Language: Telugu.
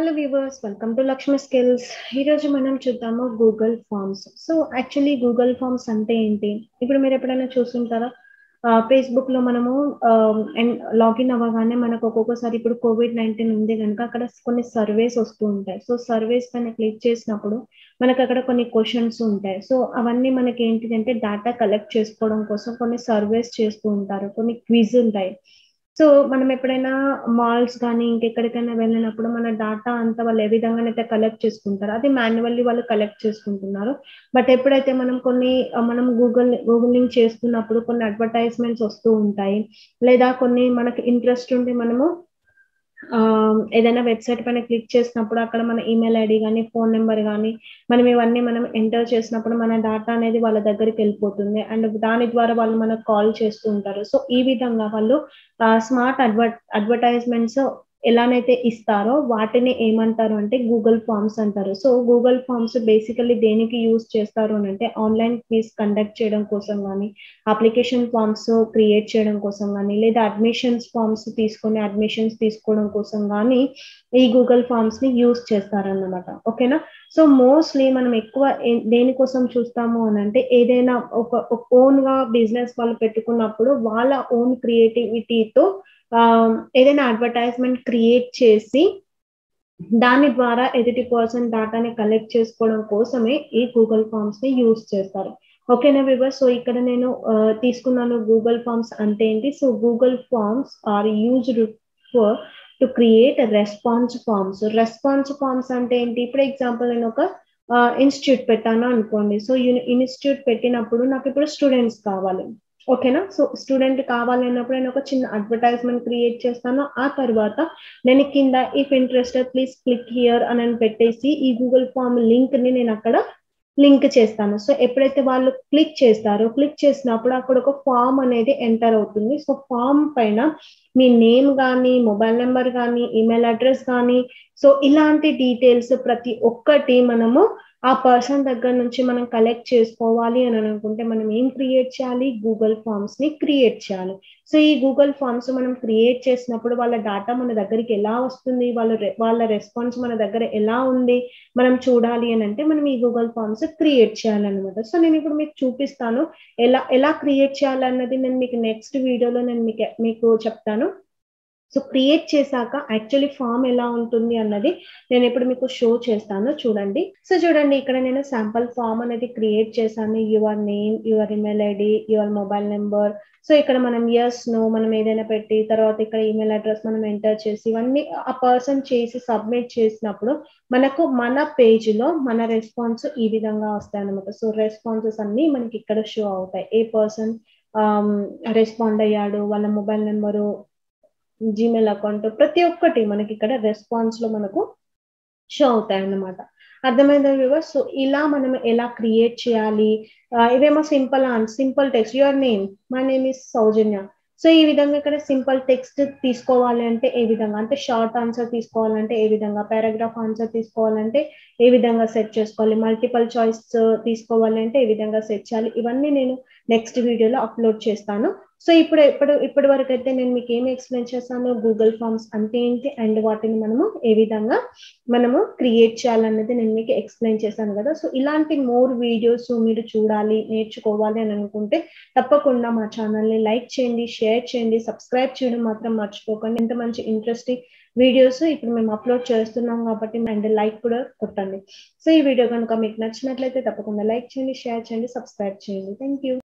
hello viewers welcome to Lakshmi skills ఈరోజు మనం చూద్దాము Google forms so actually Google forms అంటే ఏంటి ఇప్పుడు మీరు ఎప్పుడైనా చూస్తుంటారా ఫేస్బుక్ లో మనము లాగిన్ అవ్వగానే మనకు ఒక్కొక్కసారి ఇప్పుడు కోవిడ్ నైన్టీన్ ఉంది కనుక అక్కడ కొన్ని సర్వేస్ వస్తూ ఉంటాయి సో సర్వేస్ పైన క్లిక్ చేసినప్పుడు మనకు అక్కడ కొన్ని క్వశ్చన్స్ ఉంటాయి సో అవన్నీ మనకి ఏంటిదంటే డేటా కలెక్ట్ చేసుకోవడం కోసం కొన్ని సర్వేస్ చేస్తూ ఉంటారు కొన్ని క్విజ్ ఉంటాయి సో మనం ఎప్పుడైనా మాల్స్ కానీ ఇంకెక్కడికైనా వెళ్ళినప్పుడు మన డాటా అంతా వాళ్ళు ఏ విధంగానైతే కలెక్ట్ చేసుకుంటారు అది మాన్యువల్లీ వాళ్ళు కలెక్ట్ చేసుకుంటున్నారు బట్ ఎప్పుడైతే మనం కొన్ని మనం గూగుల్ గూగులింగ్ చేస్తున్నప్పుడు కొన్ని అడ్వర్టైజ్మెంట్స్ వస్తూ ఉంటాయి లేదా కొన్ని మనకి ఇంట్రెస్ట్ ఉండి మనము ఏదైనా వెబ్సైట్ పైన క్లిక్ చేసినప్పుడు అక్కడ మన ఈమెయిల్ ఐడి కానీ ఫోన్ నెంబర్ కానీ మనం ఇవన్నీ మనం ఎంటర్ చేసినప్పుడు మన డేటా అనేది వాళ్ళ దగ్గరికి వెళ్ళిపోతుంది అండ్ దాని ద్వారా వాళ్ళు మనకు కాల్ చేస్తూ ఉంటారు సో ఈ విధంగా వాళ్ళు స్మార్ట్ అడ్వర్ అడ్వర్టైజ్మెంట్స్ ఎలానైతే ఇస్తారో వాటిని ఏమంటారు అంటే గూగుల్ ఫార్మ్స్ అంటారు సో గూగుల్ ఫార్మ్స్ బేసికల్లీ దేనికి యూజ్ చేస్తారు అని అంటే ఆన్లైన్ క్విజ్ కండక్ట్ చేయడం కోసం కానీ అప్లికేషన్ ఫార్మ్స్ క్రియేట్ చేయడం కోసం కానీ లేదా అడ్మిషన్స్ ఫార్మ్స్ తీసుకొని అడ్మిషన్స్ తీసుకోవడం కోసం కానీ ఈ గూగుల్ ఫార్మ్స్ ని యూజ్ చేస్తారన్నమాట ఓకేనా సో మోస్ట్లీ మనం ఎక్కువ దేనికోసం చూస్తాము అని అంటే ఏదైనా ఒక ఓన్ గా బిజినెస్ వాళ్ళు పెట్టుకున్నప్పుడు వాళ్ళ ఓన్ క్రియేటివిటీతో ఏదైనా అడ్వర్టైజ్మెంట్ క్రియేట్ చేసి దాని ద్వారా ఎదుటి పర్సన్ డేటాని కలెక్ట్ చేసుకోవడం కోసమే ఈ గూగుల్ ఫార్మ్స్ ని యూజ్ చేస్తారు ఓకేనా వివర్ సో ఇక్కడ నేను తీసుకున్నాను గూగుల్ ఫార్మ్స్ అంటే ఏంటి so Google forms are used for to create response forms response forms అంటే ఏంటి ఇప్పుడు ఎగ్జాంపుల్ నేను ఒక ఇన్స్టిట్యూట్ పెట్టాను అనుకోండి సో ఇన్స్టిట్యూట్ పెట్టినప్పుడు నాకు ఇప్పుడు స్టూడెంట్స్ కావాలి ఓకేనా సో స్టూడెంట్ కావాలి అన్నప్పుడు నేను ఒక చిన్న అడ్వర్టైజ్మెంట్ క్రియేట్ చేస్తాను ఆ తర్వాత నేను కింద if interested please click here అని పెట్టేసి ఈ గూగుల్ ఫామ్ లింక్ ని నేను అక్కడ లింక్ చేస్తాను సో ఎప్పుడైతే వాళ్ళు క్లిక్ చేస్తారో క్లిక్ చేసినప్పుడు అక్కడ ఒక ఫామ్ అనేది ఎంటర్ అవుతుంది సో ఫామ్ పైన మీ నేమ్ కానీ మొబైల్ నెంబర్ కానీ ఈమెయిల్ అడ్రస్ కానీ సో ఇలాంటి డీటెయిల్స్ ప్రతి ఒక్కటి మనము ఆ పర్సన్ దగ్గర నుంచి మనం కలెక్ట్ చేసుకోవాలి అని అనుకుంటే మనం ఏం క్రియేట్ చేయాలి గూగుల్ ఫామ్స్ ని క్రియేట్ చేయాలి సో ఈ గూగుల్ ఫామ్స్ మనం క్రియేట్ చేసినప్పుడు వాళ్ళ డేటా మన దగ్గరికి ఎలా వస్తుంది వాళ్ళ వాళ్ళ రెస్పాన్స్ మన దగ్గర ఎలా ఉంది మనం చూడాలి అని అంటే మనం ఈ గూగుల్ ఫామ్స్ క్రియేట్ చేయాలన్నమాట సో నేను ఇప్పుడు మీకు చూపిస్తాను ఎలా ఎలా క్రియేట్ చేయాలన్నది నేను మీకు నెక్స్ట్ వీడియోలో నేను మీకు మీకు చెప్తాను సో క్రియేట్ చేశాక యాక్చువల్లీ ఫామ్ ఎలా ఉంటుంది అన్నది నేను ఇప్పుడు మీకు షో చేస్తాను చూడండి సో చూడండి ఇక్కడ నేను శాంపుల్ ఫామ్ అనేది క్రియేట్ చేశాను your name your email ID your mobile number so ఇక్కడ మనం ఎస్ నో మనం ఏదైనా పెట్టి తర్వాత ఇక్కడ ఈమెయిల్ అడ్రస్ మనం ఎంటర్ చేసి ఇవన్నీ ఆ పర్సన్ చేసి సబ్మిట్ చేసినప్పుడు మనకు మన పేజ్ లో మన రెస్పాన్స్ ఈ విధంగా వస్తాయి అనమాట సో రెస్పాన్సెస్ అన్ని మనకి ఇక్కడ షో అవుతాయి ఏ పర్సన్ రెస్పాండ్ అయ్యాడు వాళ్ళ మొబైల్ నెంబరు జీమెయిల్ అకౌంట్ ప్రతి ఒక్కటి మనకి ఇక్కడ రెస్పాన్స్ లో మనకు షో అవుతాయి అన్నమాట అర్థమైందా వ్యూవర్స్ సో ఇలా మనం ఎలా క్రియేట్ చేయాలి ఇవేమో simple on simple text your name my name is Soujanya so ఈ విధంగా ఇక్కడ సింపుల్ టెక్స్ట్ తీసుకోవాలి అంటే ఏ విధంగా అంటే షార్ట్ ఆన్సర్ తీసుకోవాలంటే ఏ విధంగా పారాగ్రాఫ్ ఆన్సర్ తీసుకోవాలంటే ఏ విధంగా సెట్ చేసుకోవాలి మల్టిపల్ చాయిస్ తీసుకోవాలి అంటే ఏ విధంగా సెట్ చేయాలి ఇవన్నీ నేను నెక్స్ట్ వీడియోలో అప్లోడ్ చేస్తాను సో ఇప్పుడు ఇప్పుడు ఇప్పటి వరకు అయితే నేను మీకు ఏమి ఎక్స్ప్లెయిన్ చేస్తాను గూగుల్ ఫామ్స్ అంటే ఏంటి అండ్ వాటిని మనము ఏ విధంగా మనము క్రియేట్ చేయాలన్నది నేను మీకు ఎక్స్ప్లెయిన్ చేశాను కదా సో ఇలాంటి మోర్ వీడియోస్ మీరు చూడాలి నేర్చుకోవాలి అని అనుకుంటే తప్పకుండా మా ఛానల్ని లైక్ చేయండి షేర్ చేయండి సబ్స్క్రైబ్ చేయడం మాత్రం మర్చిపోకండి ఎంత మంచి ఇంట్రెస్టింగ్ వీడియోస్ ఇప్పుడు మేము అప్లోడ్ చేస్తున్నాం కాబట్టి అండ్ లైక్ కూడా కొట్టండి సో ఈ వీడియో కనుక మీకు నచ్చినట్లయితే తప్పకుండా లైక్ చేయండి షేర్ చేయండి సబ్స్క్రైబ్ చేయండి థ్యాంక్ యూ